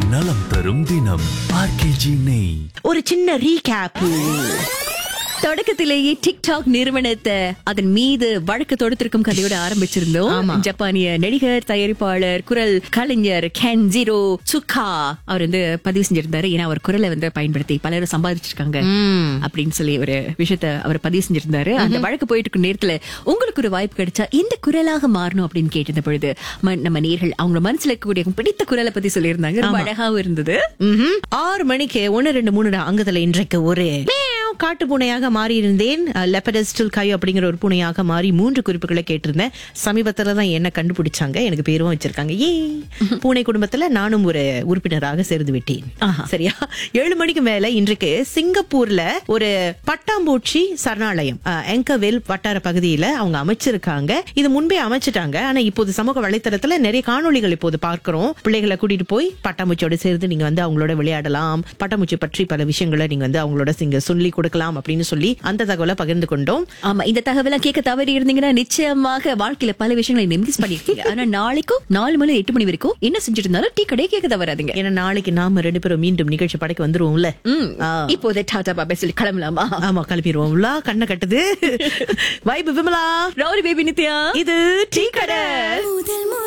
நலம் தரும் தினம் ஆர்கேஜி நெய் ஒரு சின்ன ரீகேப் தொடக்கத்திலேயே டிக்டாக் நிறுவனத்தை அதன் மீது வழக்கு தொடுத்திருக்கும் கதையோட ஆரம்பிச்சிருந்தோம் ஜப்பானிய நடிகர் தயாரிப்பாளர் குரல் கலைஞர் கென் ஜீரோ சுக்கா அவர் வந்து பதிவு செஞ்சிருந்தாரு ஏன்னா அவர் குரலை வந்து பயன்படுத்தி பலரும் சம்பாதிச்சிருக்காங்க அப்படின்னு சொல்லி ஒரு விஷயத்த அவர் பதிவு செஞ்சிருந்தாரு அந்த வழக்கு போயிட்டு இருக்கும் நேரத்துல உங்களுக்கு ஒரு வாய்ப்பு கிடைச்சா இந்த குரலாக மாறணும் அப்படின்னு கேட்டிருந்த பொழுது ம- நம்ம நேர்கள் அவங்க மனசுல இருக்கக்கூடிய பிடித்த குரலை பத்தி சொல்லியிருந்தாங்க ரொம்ப அழகாவும் இருந்தது ம்ஹும். ஆறு மணிக்கு ஒன்னு ரெண்டு மூணு அங்கத்துல இன்றைக்கு ஒரு மியாவ் காட்டு பூனையாக மாறி இருந்தேன் லெப்படஸ்டில் காய் அப்படிங்கிற ஒரு பூனையாக மாறி மூன்று குறிப்புகளை கேட்டிருந்தேன் சமீபத்துல தான் என்ன கண்டுபிடிச்சாங்க எனக்கு பேரும் வச்சிருக்காங்க ஏ பூனை குடும்பத்துல நானும் ஒரு உறுப்பினராக சேர்ந்து விட்டேன் சரியா ஏழு மணிக்கு மேல இன்றைக்கு சிங்கப்பூர்ல ஒரு பட்டாம்பூச்சி சரணாலயம் எங்கவேல் வட்டார பகுதியில அவங்க அமைச்சிருக்காங்க இது முன்பே அமைச்சிட்டாங்க ஆனா இப்போது சமூக வலைத்தளத்துல நிறைய காணொளிகள் இப்போது பார்க்கிறோம் பிள்ளைகளை கூட்டிட்டு போய் பட்டாம்பூச்சியோட சேர்ந்து நீங்க வந்து அவங்களோட விளையாடலாம் பட்டாம்பூச்சி பற்றி பல விஷயங்களை நீங்க வந்து அவங்களோட நீங்க சொல்லி கொடுக்கலாம் அப்படின்னு சொல்லி அந்த தகவலை பகிர்ந்து கொண்டோம் ஆமா இந்த தகவலை கேட்க தவறி இருந்தீங்கன்னா நிச்சயமாக வாழ்க்கையில பல விஷயங்களை மிஸ் பண்ணிருக்கீங்க ஆனா நாளைக்கும் நாலு மணி எட்டு மணி வரைக்கும் என்ன செஞ்சுட்டு இருந்தாலும் டீ கடையை கேட்க தவறாதீங்க ஏன்னா நாளைக்கு நாம ரெண்டு பேரும் மீண்டும் நிகழ்ச்சி படைக்க வந்துருவோம்ல ம். ஆ. இப்போதே டாடா பாபா சொல்லி கிளம்பலாமா ஆமா கிளம்பிடுவோம்ல கண்ணை கட்டுது வைபு விமலா ரவுடி பேபி நித்யா இது டீ கடை முதல்